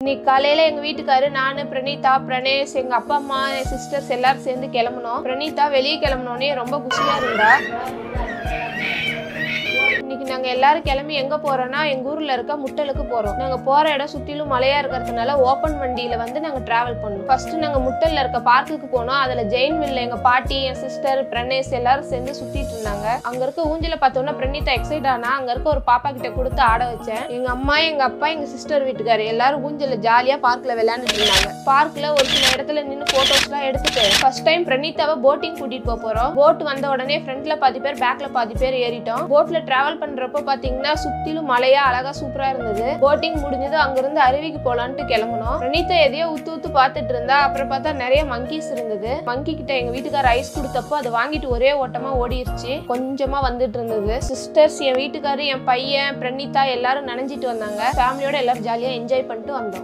இன்னைக்கு காலையில எங்க வீட்டுக்காரு நானு பிரணீதா பிரணேஷ் எங்க அப்பா அம்மா என் சிஸ்டர்ஸ் எல்லாரும் சேர்ந்து கிளம்புனோம் பிரணீதா வெளியே கிளம்புனோடனே ரொம்ப குஷியா இருந்தா இன்னைக்கு நாங்க எல்லாரும் கிளம்பி எங்க போறோம்னா எங்க ஊர்ல இருக்க முட்டலுக்கு போறோம் நாங்க போற இடம் சுத்திலும் மலையா இருக்கிறதுனால ஓப்பன் வண்டியில வந்து நாங்க டிராவல் பண்ணோம் ஃபர்ஸ்ட் நாங்க முட்டல்ல இருக்க பார்க்குக்கு போனோம் அதுல ஜெயின் மில்ல எங்க பாட்டி என் சிஸ்டர் பிரணேஷ் எல்லாரும் சேர்ந்து சுத்திட்டு இருந்தாங்க அங்க இருக்க ஊஞ்சல பார்த்தோன்னா பிரணீதா எக்ஸைட் ஆனா அங்க இருக்க ஒரு பாப்பா கிட்ட கொடுத்து ஆட வச்சேன் எங்க அம்மா எங்க அப்பா எங்க சிஸ்டர் வீட்டுக்காரு எல்லாரும் ஊஞ்சல ஜாலியா பார்க்ல விளையாண்டுட்டு இருந்தாங்க பார்க்ல ஒரு சில இடத்துல நின்று போட்டோஸ்லாம் எடுத்துட்டு ஃபர்ஸ்ட் டைம் பிரணீதாவை போட்டிங் கூட்டிட்டு போக போறோம் போட் வந்த உடனே ஃப்ரண்ட்ல பாதி பேர் பேக்ல பாதி பேர் ஏறிட்டோம் போட்ல டிராவல் பண்றப்போ பாத்தீங்கன்னா சுத்திலும் மலையா அழகா சூப்பரா இருந்தது போட்டிங் முடிஞ்சது அங்கிருந்து அருவிக்கு போலான்ட்டு கிளம்புனோம் பிரணீதா எதையோ உத்து உத்து பார்த்துட்டு இருந்தா அப்புறம் பார்த்தா நிறைய மங்கீஸ் இருந்தது மங்கி கிட்ட எங்க வீட்டுக்கார ஐஸ் கொடுத்தப்போ அதை வாங்கிட்டு ஒரே ஓட்டமா ஓடிருச்சு கொஞ்சமா வந்துட்டு இருந்தது சிஸ்டர்ஸ் என் வீட்டுக்காரு என் பையன் பிரணீதா எல்லாரும் நனைஞ்சிட்டு வந்தாங்க ஃபேமிலியோட எல்லாரும் ஜாலியா என்ஜாய் பண்ணிட்டு வந்தோம்